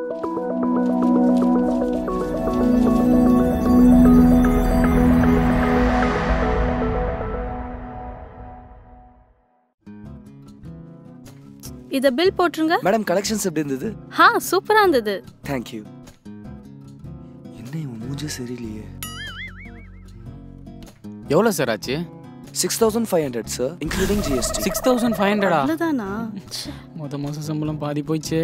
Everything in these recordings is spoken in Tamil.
இத பில் போட்டுருங்க மேடம் கலெக்ஷன்ஸ் எப்படி இருந்தது ஹா சூப்பரா இருந்தது தேங்க்யூ என்ன இவன் மூஞ்சே சரியில்லையே எவ்வளோ சார் ஆச்சு six thousand five hundred sir including GST six thousand five ஹண்ட்ரடா அவ்வளவுதானா ச்சே. மொத மாதம் சம்பளம் பாதி போயிடுச்சு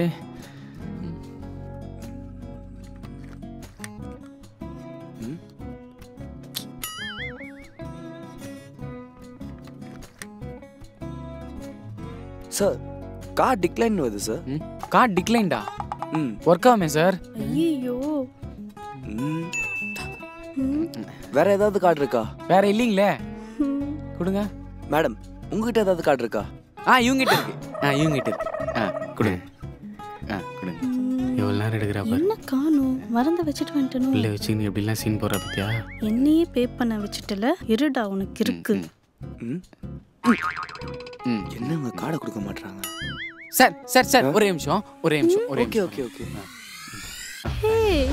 சார் கார் டிக்ளைன் வருது சார் ம் கார்டு டிக்ளைன்டா ம் ஒர்க் ஆகுமே சார் ஐயையோ ம். ம், வேற ஏதாவது கார்டு இருக்கா வேற இல்லைங்களே ம். கொடுங்க மேடம் உங்ககிட்ட ஏதாவது கார்டு இருக்கா ஆ இவங்கிட்ட இருக்கு ஆ இவங்கிட்ட இருக்கு ஆ கொடுங்க ஆ கொடுங்க எவ்வளோ நேரம் எடுக்கிறா பாரு என்ன காணும் மறந்து வச்சுட்டு வந்துட்டனும் பிள்ளை வச்சு நீ எப்படிலாம் சீன் போடுற பத்தியா என்னையே பே பண்ண வச்சுட்டல இருடா உனக்கு இருக்கு ம் ம் என்ன இவங்க கார்டை கொடுக்க மாட்டாங்க சார் சார் சார் ஒரே நிமிஷம் ஒரே நிமிஷம் ஒரே ஓகே நிமிஷம் ஓகே ஓகே ஹே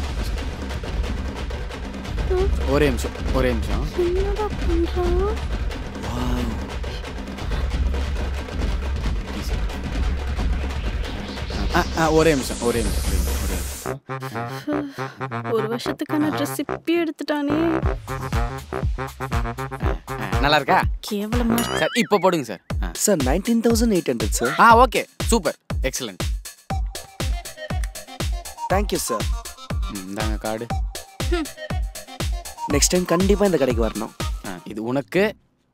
ஒரே நிமிஷம் ஒரே நிமிஷம் என்னடா பண்றான் ஆ ஆ ஒரே நிமிஷம் ஒரே நிமிஷம் ஒரே நிமிஷம், ஒரே நிமிஷம் ஒரு வருஷத்துக்கான ட்ரெஸ் இப்பயே எடுத்துட்டானே ஆ, நல்லா இருக்கா கேவலமா இருக்கு. சார் இப்போ போடுங்க சார் ஆ sir nineteen thousand eight hundred sir ஆ okay super excellent thank you sir இந்தாங்க கார்டு நெக்ஸ்ட் டைம் கண்டிப்பாக இந்த கடைக்கு வரணும் ஆ இது உனக்கு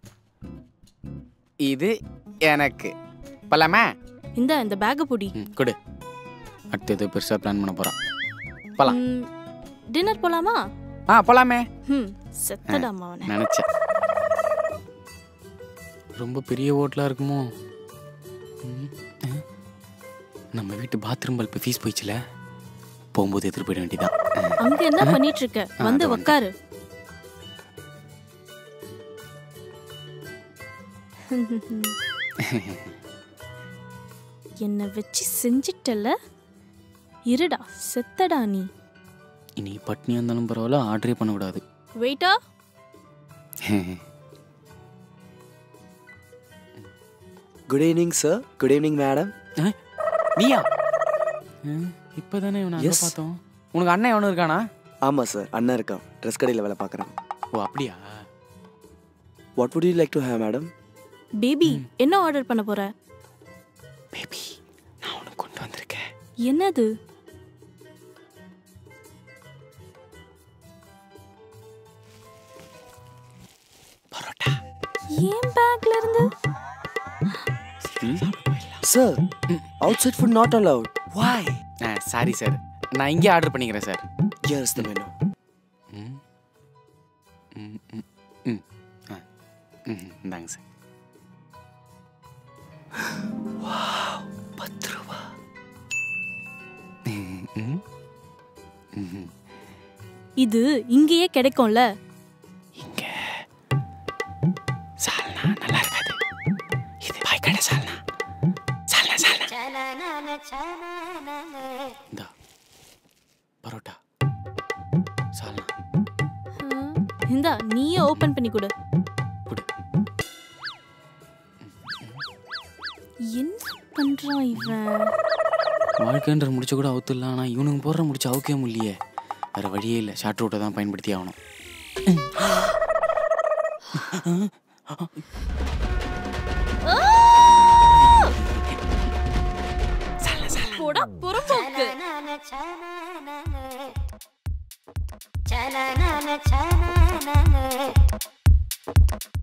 இது எனக்கு பலாமா இந்த இந்த பேக்க புடி ம் கொடு அடுத்து ஏதோ பெருசாக பிளான் பண்ண போகிறான் போலாம் டின்னர் போலாமா ஆ போலாமே ம் செத்தடாமா அவனை நினச்சேன் ரொம்ப பெரிய ஹோட்டலாக இருக்குமோ ம், ஆ. நம்ம வீட்டு பாத்ரூம் பல்பு ஃபீஸ் போயிடுச்சுல போகும்போது எடுத்துட்டு போயிட வேண்டியதான் அங்க என்ன பண்ணிட்டு இருக்க ஆ, வந்து அதோ உக்காரு என்ன வச்சு செஞ்சிட்டல இருடா செத்தடா நீ இனி பட்னியாக இருந்தாலும் பரவாயில்ல ஆர்டரே பண்ணக்கூடாது வெயிட்டா good evening sir good evening madam ஆ, நீயா இப்போ தானே இவனை அங்கே Yes. பார்த்தோம் உனக்கு அண்ணன் எவனும் இருக்கானா ஆமாம் சார் அண்ணன் இருக்கான் ட்ரெஸ் கடையில் வேலை பார்க்குறேன் ஓ அப்படியா what would you like to have madam baby என்ன ஆர்டர் பண்ண போற பேபி நான் உனக்கு கொண்டு வந்திருக்கேன் என்னது பரோட்டா ஏன் பேக்ல இருந்து sir outside food not allowed why ஆ சாரி சார் நான் இங்கே ஆர்டர் பண்ணிக்கிறேன் சார் ஹியர்ஸ் த மெனு ம் ம் ம் ம் ஆ ம் இந்தாங்க சார் பத்து ரூபா ம் ம் ம் இது இங்கேயே கிடைக்கும்ல இங்கே சால்னா நல்லா இருக்காது இது பாய்க்கடை சால்னா சால்னா சால்னா இந்தா பரோட்டா சால்னா இந்தா நீயே ஓபன் பண்ணி கொடு கொடு என்ன பண்றான் இவன் வாழ்க்கைன்ற முடிச்ச கூட அவுத்துடலாம் ஆனால் இவனுங்க போடுற முடிச்ச அவுக்கவே முடியலையே வேற வழியே இல்லை ஷார்ட் ரூட்டை தான் பயன்படுத்தி ஆகணும் போடா புறம்போக்கு Cha-na-na-na, cha-na-na-na.